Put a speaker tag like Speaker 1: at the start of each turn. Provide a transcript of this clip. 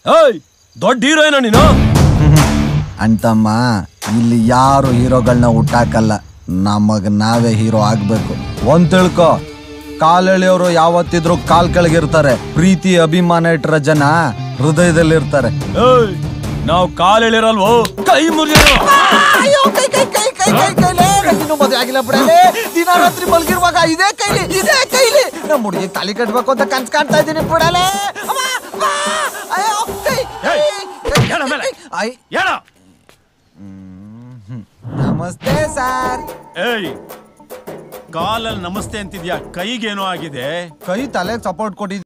Speaker 1: ಏಯ್ ದೊಡ್ಡ ಹೀರೋಯಿನ ನೀನು
Speaker 2: ಅಂತಮ್ಮ ಇಲ್ಲಿ ಯಾರು ಹೀರೋಗಳನ್ನ ಹುಟ್ಟಾಕಲ್ಲ ನಮಗ್ ನಾವೇ ಹೀರೋ ಆಗ್ಬೇಕು ಒಂದ್ ತಿಳ್ಕೊ ಕಾಲೆಳೆಯವರು ಯಾವತ್ತಿದ್ರು ಕಾಲ್ ಕೆಳಗಿರ್ತಾರೆ ಪ್ರೀತಿ ಅಭಿಮಾನ ಇಟ್ಟರ ಜನ ಹೃದಯದಲ್ಲಿರ್ತಾರೆ
Speaker 1: ಏಯ್ ನಾವು ಕಾಲೆಳಿರಲ್ವೋ ಕೈ ಮುರಿಯೋರು
Speaker 2: ಅಯ್ಯೋ ಕೈ ಕೈ ಕೈ ಕೈ ಕೈ ಕೈಲೇ ಇನ್ನೂ ಮದುವೆ ಆಗಿಲ್ಲ ಬಿಡಲೇ ದಿನ ರಾತ್ರಿ ಮಲ್ಗಿರುವಾಗ ಇದೇ ಕೈಲಿ ಇದೇ ಕೈಲಿ ನಮ್ಮ ಹುಡುಗಿ ತಾಲಿ ಕಟ್ಬೇಕು ಅಂತ ಕನ್ಸ್ ಕಾಣ್ತಾ ಇದ್ದೀನಿ ಬಿಡಲೇ ಅಮ್ಮ, ಅಮ್ಮ, ಅಯ್ಯೋ ಕೈ ಕೈ,
Speaker 1: ಏಯ್,
Speaker 2: ಕೈ,
Speaker 1: ಹೇಳ ಮೇಲೆ.
Speaker 2: ಐ
Speaker 1: ಹೇಳ
Speaker 2: ನಮಸ್ತೆ ಸರ್
Speaker 3: ಏಯ್ ಕಾಲಲ್ಲಿ ನಮಸ್ತೆ ಅಂತಿದ್ಯಾ ಕೈಗೇನೋ ಆಗಿದೆ
Speaker 2: ಕೈ ತಲೆಗೆ ಸಪೋರ್ಟ್ ಕೊಟ್ಟಿದ್ದೀನಿ